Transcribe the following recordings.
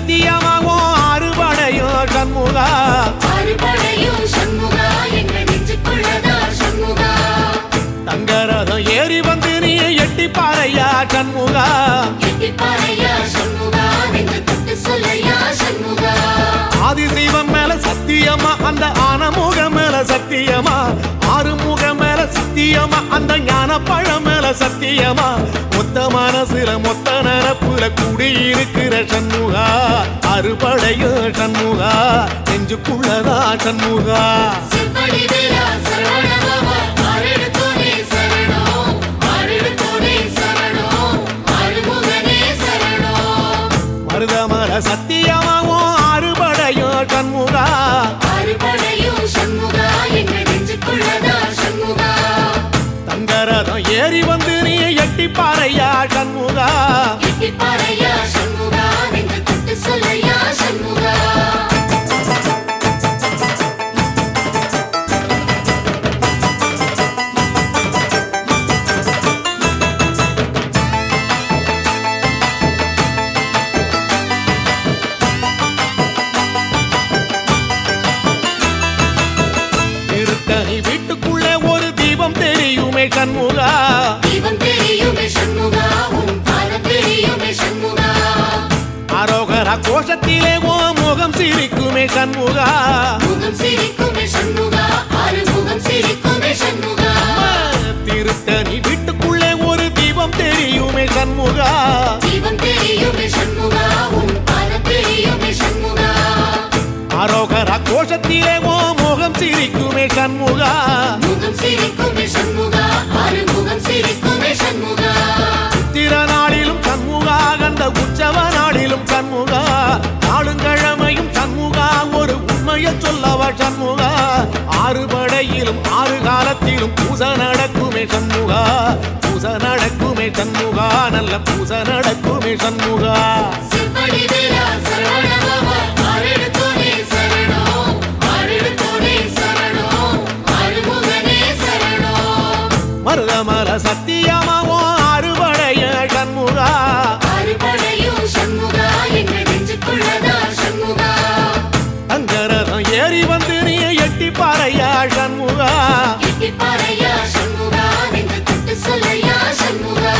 சத்தியமாகும் அறுபடையும் சண்முகா அறுபடையும் சண்முகா எங்கள் நெஞ்சுக்குள்ளதா சண்முகா தங்கரதம் ஏறி வந்து நீ எட்டி பாறையா சண்முகா எட்டிப்பாறையா சண்முகா நெஞ்சு தொட்டு சொல்லையா சண்முகா ஆதிசைவம் மேல சத்தியமா அந்த ஆனமுகம் மேல சத்தியமா ஆறுமுகம் மேல சத்தியமா அந்த ஞான பழம் மேல சத்தியமா மொத்த மனசுல மொத்த நரப்புல குடியிருக்கிற சண்முகா அறுபடையும் சண்முகா நெஞ்சுக்குள்ளதா சண்முகா சிற்படி வேலா சரவணபவா ஆறெடுத்தோனே சரணம் ஆறெடுத்தோனே சரணம் ஆறுமுகனே சரணம் மருதமர சத்தியமாவும் அறுபடையும் சண்முகா அறுபடையும் சண்முகா எங்கள் நெஞ்சுக்குள்ளதா சண்முகா தங்கரதம் ஏறி வந்து நீ எட்டி பாறையா சண்முகா எட்டிப்பாறையா சண்முகா நெஞ்சு தொட்டு சொல்லையா சண்முகா திருத்தணி வீட்டுக்குள்ளே ஒரு தீபம் தெரியுமே சண்முகா தீபம் தெரியுமே சண்முகா உன் பாதம் தெரியுமே சண்முகா அரோகரா கோஷத்திலே ஓ முகம் சிரிக்குமே சண்முகா முகம் சிரிக்குமே சண்முகா ஆறுமுகம் சிரிக்குமே சண்முகா திருத்தணி வீட்டுக்குள்ளே ஒரு தீபம் தெரியுமே சண்முகா தீபம் தெரியுமே சண்முகா உன் பாதம் தெரியுமே சண்முகா அரோகரா கோஷத்திலே ஓ முகம் சிரிக்குமே சண்முகா முகம் சிரிக்குமே சண்முகா ஆறுமுகம் சிரிக்குமே சண்முகா சித்திர நாளிலும் சண்முகா கந்த உற்சவ நாளிலும் சண்முகா நாளுங்கிழமையும் சண்முகா ஒரு உண்மையை சொல்லவா சண்முகா ஆறு படையிலும் ஆறு காலத்திலும் பூச நடக்குமே சண்முகா பூச நடக்குமே சண்முகா நல்ல பூச நடக்குமே சண்முகா சிற்படி வேலா சரவணபவா ஆறெடுத்தோனே சரணம் ஆறெடுத்தோனே சரணம் ஆறுமுகனே சரணம் மருதமர சத்தியமாவோ அறுபடைய சண்முகா அறுபடையும் சண்முகா எங்கள் நெஞ்சுக்குள்ளதா சண்முகா தங்கரதம் ஏறி வந்து நீ எட்டி பாறையா சண்முகா எட்டிப்பாறையா சண்முகா நெஞ்சு தொட்டு சொல்லையா சண்முகா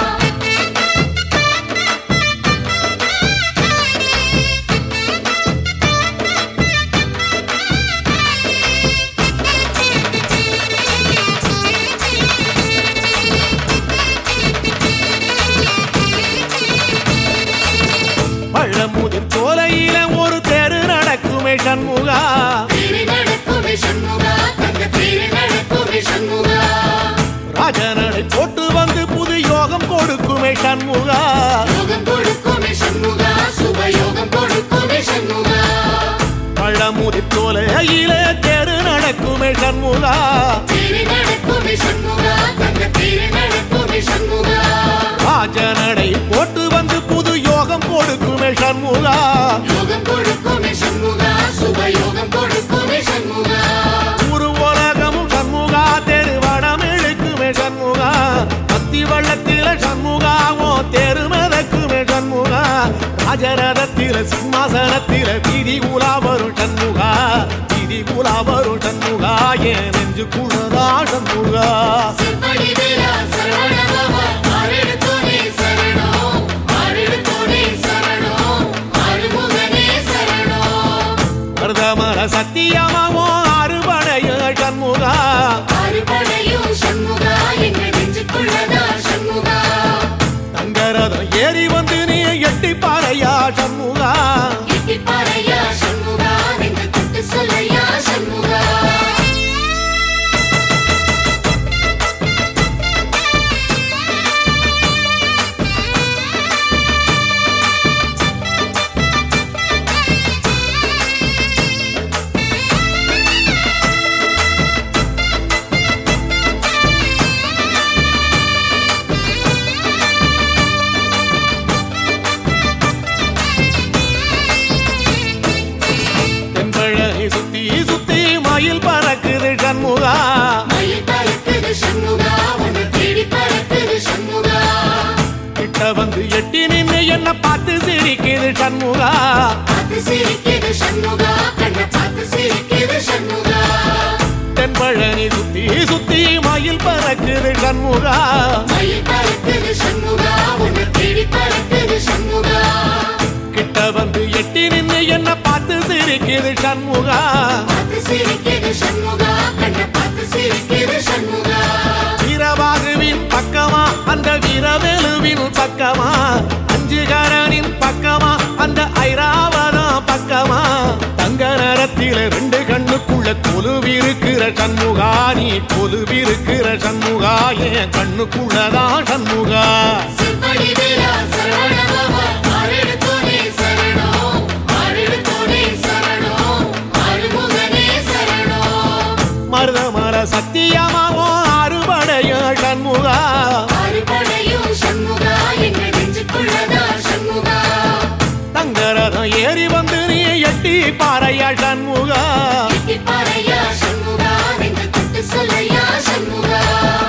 பழமுதிர் சோலையில ஒரு தெரு நடக்குமே சண்முகா தேரி நடக்குமே சண்முகா தங்க தேரி நடக்குமே சண்முகா ராஜனடை போட்டு வந்து புது யோகம் கொடுக்குமே சண்முகா யோகம் கொடுக்குமே சண்முகா சுபயோகம் கொடுக்குமே சண்முகா பழமுதிர் சோலையில தெரு நடக்குமே சண்முகா தேரி நடக்குமே சண்முகா தங்க தேரி நடக்குமே சண்முகா ராஜனடை போட்டு வந்து புது யோகம் கொடுக்குமே சண்முகா யோகம் கொடுக்குமே சண்முகா சுபயோகம் கொடுக்குமே சண்முகா ஒரு உலகமும் சண்முகா தெருவடம் இழுக்குமே சண்முகா பத்தி வள்ளத்தில சண்முகாவோ தெரு மிதக்குமே சண்முகா ராஜரதத்தில சிம்மாசனத்தில வீதி உலா வரும் சண்முகா வீதி உலா வரும் சண்முகா என் நெஞ்சு குளதா சண்முகா சிற்படி வேலா சரவணபவா ஆறெடுத்தோனே சரணம் ஆறெடுத்தோனே சரணம் ஆறுமுகனே சரணம் மருதமர சத்தியமாவோ அறுபடைய சண்முகா அறுபடையும் சண்முகா எங்கள் நெஞ்சுக்குள்ளதா சண்முகா தங்கரதம் ஏறி வந்து நீ எட்டி பாறையா சண்முகா எட்டிப்பாறையா சண்முகா நெஞ்சு தொட்டு சொல்லையா சண்முகா பார்த்து சிரிக்குது சண்முகா பார்த்து சிரிக்குது சண்முகா கண்ண பார்த்து சிரிக்குது சண்முகா தென்பழனி சுத்தி சுத்தி மயில் பறக்குது சண்முகா மயில் பறக்குது சண்முகா உன்னை தேடி பறக்குது சண்முகா கிட்ட வந்து எட்டி நின்னு என்ன பார்த்து சிரிக்குது சண்முகா பார்த்து சிரிக்குது சண்முகா கண்ண பார்த்து சிரிக்குது சண்முகா வீரபாகுவின் பக்கமா அந்த வீரவேலுவின் பக்கமா அஞ்சுகரனின் பக்கமா அந்த ஐராவதம் பக்கமா தங்க நேரத்தில ரெண்டு கண்ணுக்குள்ள கொலுவிருக்கிற சண்முகா நீ கொலுவிருக்கிற சண்முகா என் கண்ணுக்குள்ளதான் சண்முகா சிற்படி வேலா சரவணபவா ஆரெடுத்தோனே சரணம் ஆரெடுத்தோனே சரணம் ஆறுமுகனே சரணம் மருத மர சத்தியமாவோ அறுபடைய சண்முகா ஆறுபடையும் சண்முகா எங்க நெஞ்சுக்குள்ளதா சண்முகா தங்கரதம் ஏறி வந்து நீ எட்டி பாறையா சண்முகா எட்டி பாறையா சண்முகா நெஞ்ச தொட்டு சொல்லையா சண்முகா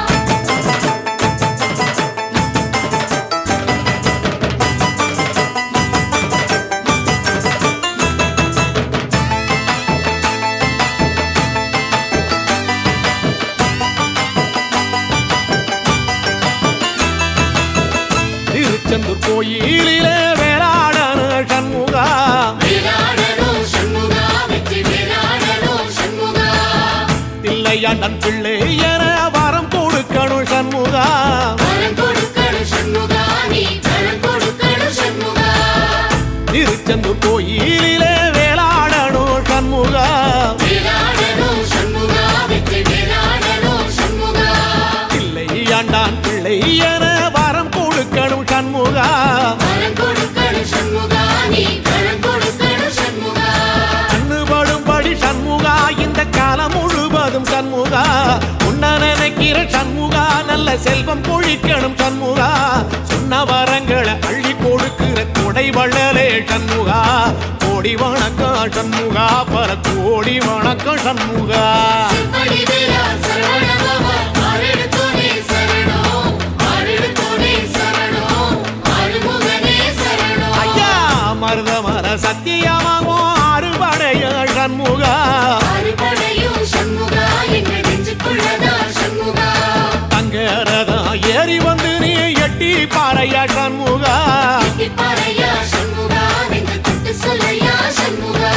திருச்செந்தூர் கோயிலிலே வேளாடன சண்முகா வேலாடனும் சண்முகா வெற்றி வேலாடனும் சண்முகா தில்லையாண்டன் பிள்ளை என வரம் கொடுக்கணும் சண்முகா வரம் கொடுக்கணும் சண்முகா நீ வரம் கொடுக்கணும் சண்முகா திருச்செந்தூர் கோயிலிலே வேளாடணும் சண்முகா வேலாடனும் சண்முகா வெற்றி வேலாடனும் சண்முகா தில்லையாண்டான் பிள்ளை என வரம் கொடுக்கணும் சண்முகா வரம் கொடுக்கணும் சண்முகா நீ வரம் கொடுக்கணும் சண்முகா கண்ணுபடும்படி சண்முகா இந்த காலம் முழுவதும் சண்முகா உன்ன நினைக்கிற சண்முகா நல்ல செல்வம் பொழிக்கணும் சண்முகா சொன்ன வரங்களை அள்ளி கொடுக்கிற கொடை வள்ளலே சண்முகா கோடி வணக்கம் சண்முகா பல கோடி வணக்கம் சண்முகா சிற்படி வேலா சரவணபவா ஆரெடுத்தோனே சரணம் ஆரெடுத்தோனே சரணம் ஆறுமுகனே சரணம் ஐயா மருத மர சத்தியமாகும் அறுபடைய சண்முகா ஆறுபடையும் சண்முகா எங்க நெஞ்சுக்குள்ளதா சண்முகா தங்க ரதம் ஏறி வந்து நீ எட்டி பாறையா சண்முகா எட்டி பாறையா சண்முகா நெஞ்ச தொட்டு சொல்லையா சண்முகா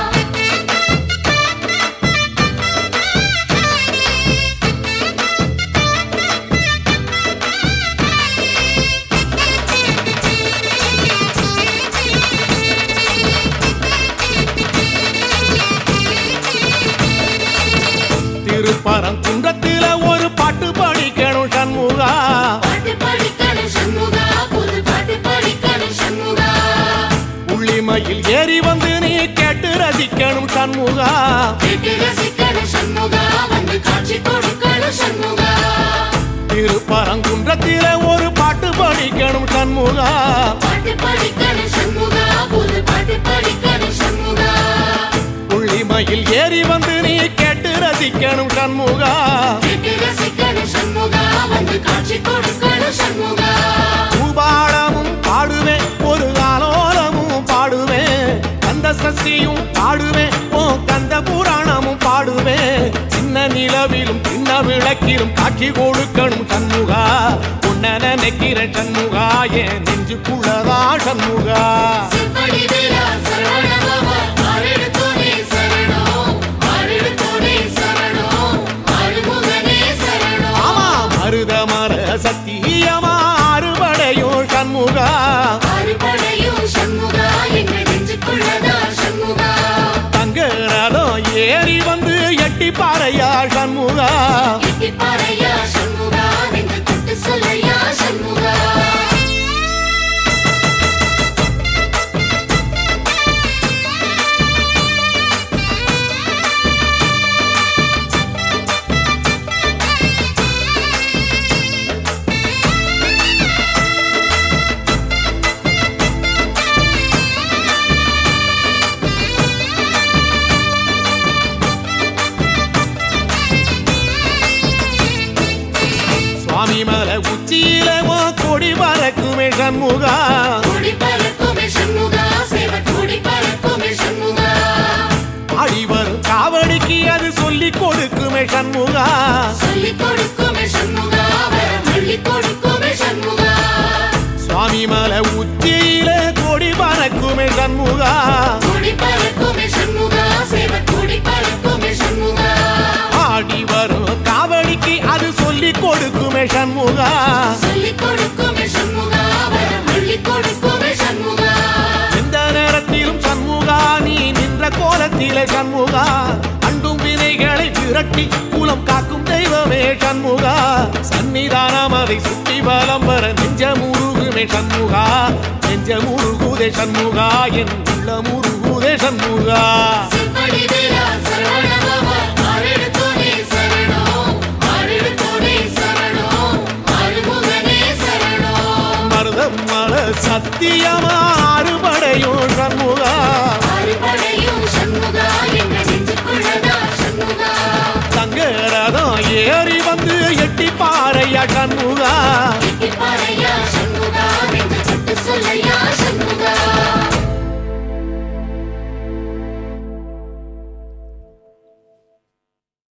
திருப்பரங்குன்றத்தில ஒரு பாட்டு படிக்கணும் சண்முகா பாட்டு படிக்கணும் சண்முகா புது பாட்டு படிக்கணும் சண்முகா உள்ளிமையில் ஏறி வந்து நீ கேட்டு ரசிக்கணும் சண்முகா கேட்டு ரசிக்கணும் சண்முகா வந்து காட்சி கொடுக்கணும் சண்முகா திருப்பரங்குன்றத்தில ஒரு பாட்டு படிக்கணும் சண்முகா பாட்டு படிக்கணும் சண்முகா புது பாட்டு படிக்கணும் சண்முகா உள்ளிமையில் ஏறி வந்து நீ கேட்டு ரசிக்கணும் சண்முகா கேட்டு ரசிக்கணும் சண்முகா வந்து காட்சி கொடுக்கணும் சண்முகா பூபாடமும் பாடுவேன் ஒரு ஆலோலமும் பாடுவேன் கந்த சஷ்டியும் பாடுவேன் ஓ கந்த புராணமும் பாடுவேன் சின்ன நிலவிலும் சின்ன விளக்கிலும் காட்சி கொடுக்கணும் சண்முகா உன்ன நினைக்கிற சண்முகா என் நெஞ்சுக்குள்ளதா சண்முகா சிற்படி வேலா சரவணபவா ஆரெடுத்தோனே சரணம் ஆரெடுத்தோனே சரணம் ஆறுமுகனே சரணம் ஆமா மருத மர சத்தியமா அறுபடையும் சண்முகா ஆறுபடையும் சண்முகா எங்க நெஞ்சுக்குள்ளதா சண்முகா தங்க ரதம் ஏறி வந்து எட்டி பாறையா சண்முகா எட்டி பாறையா சண்முகா நெஞ்ச தொட்டு சொல்லையா சண்முகா சுவாமி மலை உச்சியில உன் கொடி பறக்குமே சண்முகா கொடி பறக்கும் சண்முகா அண்டும் வினைகளை விரட்டி குலம் காக்கும் தெய்வமே சண்முகா சன்னிதானம் அதை சுற்றி பலம் வர நெஞ்ச முருகுமே சண்முகா நெஞ்ச முருகுதே சண்முகா என் உள்ள முருகுதே சண்முகா செம்படி வேலா சரவணபவ ஆறெடுத்தோனே சரணம் ஆறெடுத்தோனே சரணம் ஆறுமுகனே சரணம் மருதம் மல சத்தியமா அறுபடையும் சண்முகா ஆறுபடையும் சண்முகா என்ற நெஞ்சுக்குள்ளதா சண்முகா தங்கரதம் ஏறி வந்து எட்டி பாறையா சண்முகா எட்டிப்பாறையா சண்முகா நெஞ்சு தொட்டு சொல்லையா